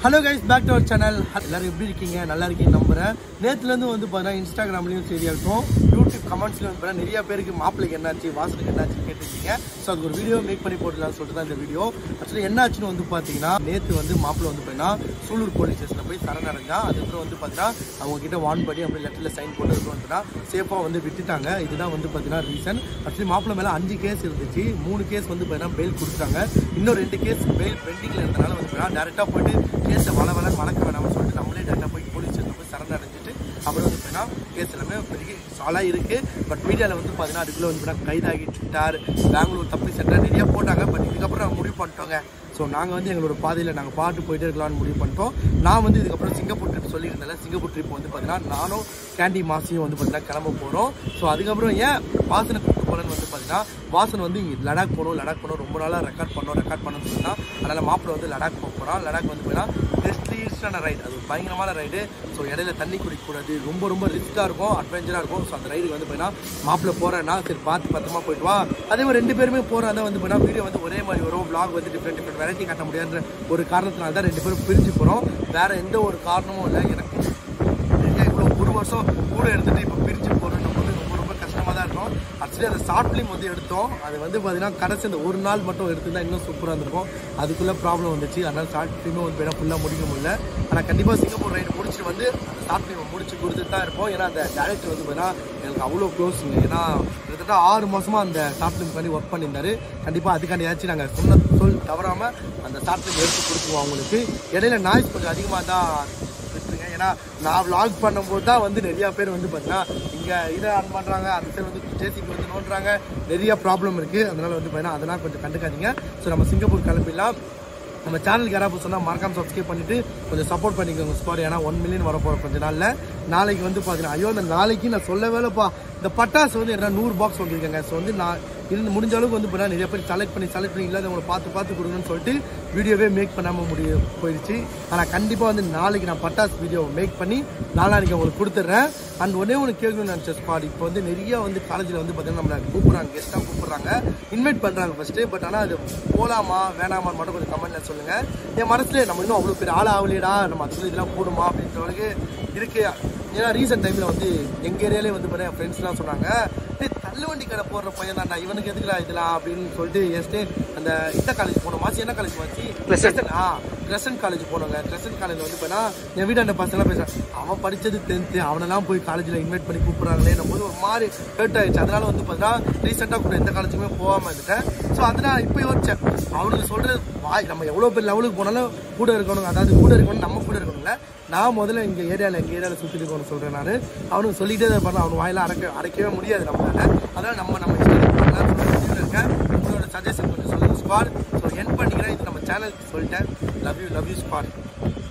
hello guys back to our channel எல்லாரும் எப்படி இருக்கீங்க நல்லா இருக்கீங்க நம்புறேன் நேற்றுலேருந்து வந்து பார்த்தீங்கன்னா இன்ஸ்டாகிராம்லேயும் சரியா இருக்கும் யூடியூப் கமெண்ட்ஸ்லையும் வந்து பார்த்தீங்கன்னா நிறைய பேருக்கு மாப்பிளைக்கு என்னாச்சு வாசலுக்கு என்னாச்சு கேட்டிருக்கீங்க ஸோ அதுக்கு ஒரு வீடியோ மேக் பண்ணி போட்டுலாம்னு சொல்லிட்டு தான் இந்த வீடியோ ஆக்சுவலி என்னாச்சுன்னு வந்து பார்த்தீங்கன்னா நேற்று வந்து மாப்பிள்ளை வந்து பார்த்தீங்கன்னா சூலூர் போலீஸ் ஸ்டேஷனில் போய் சரணடைஞ்சா அதுக்கப்புறம் வந்து பார்த்தீங்கன்னா அவங்க கிட்ட வான் பண்ணி அப்படியே லெட்டரில் சைன் போட்டு வந்து பார்த்தீங்கன்னா சேஃபாக வந்து விட்டுட்டாங்க இதுதான் வந்து பார்த்தீங்கன்னா ரீசன் ஆக்சுவலி மாப்பிள்ளை மேலே அஞ்சு கேஸ் இருந்துச்சு மூணு கேஸ் வந்து பார்த்தீங்கன்னா பெயில் கொடுத்துட்டாங்க இன்னும் ரெண்டு கேஸ் பெயில் பெண்டிங்கில் இருந்தனால வந்து பார்த்தீங்கன்னா டேரெக்டாக போயிட்டு கேஸை வள வள வளர்க்க வேணாம்னு சொல்லிட்டு நம்மளே டேரெக்டாக போய் போலீஸ் ஸ்டேஷனில் போய் சரணடைஞ்சிட்டு அப்புறம் வந்து பார்த்தீங்கன்னா கேஸ் எல்லாமே பெரிய சாலாக இருக்குது பட் மீடியாவில் வந்து பார்த்தீங்கன்னா அதுக்குள்ளே வந்து பார்த்தீங்கன்னா கைதாகிட்டார் பெங்களூர் தப்பி சென்டர் நிறைய போட்டாங்க பட் இதுக்கப்புறம் நாங்கள் முடிவு பண்ணிட்டோங்க ஸோ நாங்கள் வந்து எங்களோட பாதையில் நாங்கள் பாட்டு போயிட்டே இருக்கலாம்னு முடிவு பண்ணிட்டோம் நான் வந்து இதுக்கப்புறம் சிங்கப்பூர் ட்ரிப் சொல்லியிருந்தேன் சிங்கப்பூர் ட்ரிப் வந்து பார்த்தீங்கன்னா நானும் கேண்டி மாசியும் வந்து பார்த்தீங்கன்னா கிளம்ப போகிறோம் ஸோ அதுக்கப்புறம் ஏன் வாசனை கூப்பிட்டு போகலன்னு வந்து பார்த்தீங்கன்னா வாசன் வந்து இங்கே லடாக் போகணும் லடாக் போகணும் ரொம்ப நாளாக ரெக்கார்ட் பண்ணோம் ரெக்கார்ட் பண்ணணும்னு சொன்னா அதனால் மாப்பிள்ளை வந்து லடாக் போக போகிறான் லடாக் வந்து பார்த்தீங்கன்னா டெஸ்டிஸ்டான ரைடு அது ஒரு பயங்கரமான ரைடு ஸோ இடையில தண்ணி குடிக்கக்கூடாது ரொம்ப ரொம்ப ரிஸ்க்காக இருக்கும் அட்வென்ச்சராக இருக்கும் ஸோ அந்த ரைடுக்கு வந்து பார்த்தீங்கன்னா மாப்பிள்ளை போகிறேன்னா சரி பார்த்து பத்திரமா போயிட்டு வா அதே மாதிரி ரெண்டு பேருமே போகிறதா வந்து பார்த்தீங்கன்னா வீடியோ வந்து ஒரே மாதிரி வரும் vlog வந்து டிஃப்ரெண்ட் டிஃப்ரெண்ட் வெரைட்டி காட்ட முடியாதுன்ற ஒரு காரணத்தினால தான் ரெண்டு பேரும் பிரிஞ்சு போகிறோம் வேற எந்த ஒரு காரணமும் இல்லை எனக்கு நிறைய இவ்வளோ ஒரு வருஷம் கூட எடுத்துட்டு இப்போ பிரிஞ்சு போகிறோம் போது ரொம்ப ரொம்ப கஷ்டமாக தான் இருக்கும் ஆக்சுவலி அந்த ஷார்ட் ஃபிலிம் வந்து எடுத்தோம் அது வந்து பார்த்தீங்கன்னா கடைசி அந்த ஒரு நாள் மட்டும் எடுத்துருந்தா இன்னும் சூப்பராக இருந்திருக்கும் அதுக்குள்ளே ப்ராப்ளம் வந்துச்சு அதனால் ஷார்ட் ஃபிலிமும் வந்து வேணால் ஃபுல்லாக முடிக்க முடியல ஆனால் கண்டிப்பாக சிங்கப்பூர் ரைடு முடிச்சுட்டு வந்து அந்த ஷார்ட் ஃபிலிமை முடிச்சு கொடுத்துட்டு தான் இருப்போம் ஏன்னா அந்த டேரக்டர் வந்து பார்த்தீங்கன்னா எனக்கு அவ்வளோ க்ளோஸுங்க ஏன்னா கிட்டத்தட்ட ஆறு மாசமா அந்த ஷார்ட் ஃபிலிம் பண்ணி ஒர்க் பண்ணியிருந்தாரு கண்டிப்பாக அதுக்காண்டியாச்சும் நாங்கள் சொன்ன சொல் தவறாமல் அந்த ஷார்ட் ஃபிலிம் எடுத்து கொடுத்துருவோம் அவங்களுக்கு இடையில நாய்ஸ் கொஞ்சம் அதிகமாக தான் விட்டுருங்க ஏன்னா நான் vlog பண்ணும்போது தான் வந்து நிறைய பேர் வந்து பார்த்தீங்கன்னா இங்கே இதை ஆன் பண்ணுறாங்க அந்த சைடு வந்து ஜேசிபி வந்து நோண்டுறாங்க நிறைய ப்ராப்ளம் இருக்குது அதனால வந்து பார்த்தீங்கன்னா அதெல்லாம் கொஞ்சம் கண்டுக்காதீங்க ஸோ நம்ம சிங்கப்பூர் கிளம்பிடலாம் நம்ம சேனலுக்கு யாராவது சொன்னால் மறக்காம சப்ஸ்கிரைப் பண்ணிட்டு கொஞ்சம் சப்போர்ட் பண்ணிக்கோங்க ஸ்கோர் ஏன்னா ஒன் மில்லியன் வர போகிற கொஞ்ச நாளில் நாளைக்கு வந்து பார்த்தீங்கன்னா ஐயோ இந்த நாளைக்கு நான் சொல்லவே இல்லைப்பா இந்த பட்டாசு வந்து என்ன நூறு பாக்ஸ் வந்திருக்கேங்க ஸோ வந்து நான் இருந்து முடிஞ்ச அளவுக்கு வந்து பார்த்தீங்கன்னா நிறைய பேர் செலக்ட் பண்ணி செலக்ட் பண்ணி இல்லாதவங்களை பார்த்து பார்த்து கொடுங்கன்னு சொல்லிட்டு வீடியோவே மேக் பண்ணாமல் முடிய போயிடுச்சு ஆனால் கண்டிப்பாக வந்து நாளைக்கு நான் பட்டாசு வீடியோ மேக் பண்ணி நாளானிக்கு உங்களுக்கு கொடுத்துட்றேன் அண்ட் ஒன்னே ஒன்று கேட்கணும்னு நினச்ச ஸ்பாட் இப்போ வந்து நிறைய வந்து காலேஜில் வந்து பார்த்தீங்கன்னா நம்மளை கூப்பிட்றாங்க கெஸ்ட்டாக கூப்பிட்றாங்க இன்வைட் பண்ணுறாங்க ஃபஸ்ட்டு பட் ஆனால் அது போகலாமா வேணாமான்னு மட்டும் கொஞ்சம் கமெண்ட்டில் சொல்லுங்கள் என் மனசுல நம்ம இன்னும் அவ்வளோ பேர் ஆள் ஆகலையடா நம்ம அதுக்குள்ள இதெல்லாம் போடுமா அப்படின்ற அளவுக்கு இருக்கு ஏன்னா ரீசெண்ட் டைமில் வந்து எங்கள் ஏரியாலே வந்து பார்த்தீங்கன்னா என் ஃப்ரெண்ட்ஸ்லாம் சொன்னாங்க டேய் தள்ளுவண்டி கடை போடுற பையன் தான்டா இவனுக்கு எதுக்குடா இதெல்லாம் அப்படின்னு சொல்லிட்டு எஸ்டே அந்த இந்த காலேஜ் போனோம் மாசி என்ன காலேஜ் மாச்சி கிரசன் ஆ கிரசன் காலேஜ் போனோங்க கிரசன் காலேஜ் வந்து பார்த்தா என் வீடு அந்த பசங்களாம் பேசுகிறேன் அவன் படித்தது டென்த்து அவனெல்லாம் போய் காலேஜில் இன்வைட் பண்ணி கூப்பிட்றாங்களே போது ஒரு மாதிரி ஹர்ட் ஆயிடுச்சு அதனால வந்து பார்த்தீங்கன்னா ரீசெண்டாக கூட எந்த காலேஜுமே போகாமல் இருந்துட்டேன் ஸோ அதனால் இப்போ யோசிச்சேன் அவனுக்கு சொல்கிறது வாய் நம்ம எவ்வளோ பேர் லெவலுக்கு போனாலும் கூட இருக்கணும் அதாவது கூட இருக்கணும் நம்ம கூட இருக்கணும்ல நான் முதல்ல இங்கே ஏரியாவில் எங்கள் ஏரியாவில் சுற்றி இருக்கணும்னு சொல்கிறேன் நான் அவனுக்கு சொல்லிகிட்டே தான் இருப்பான் அவன் வாயில அடக்க அடைக்கவே முடியாது நம்மளால அதனால் நம்ம நம்ம இஷ்டம் பண்ணலாம் சொல்லிட்டு இருக்கேன் உங்களோட சஜஷன் கொஞ்சம் சொல்லுங்கள் ஸ்பாட் ஸோ என் பண்ணிக்கிறேன் இது நம்ம சேனலுக்கு சொல்லிட்டேன் love you love you spot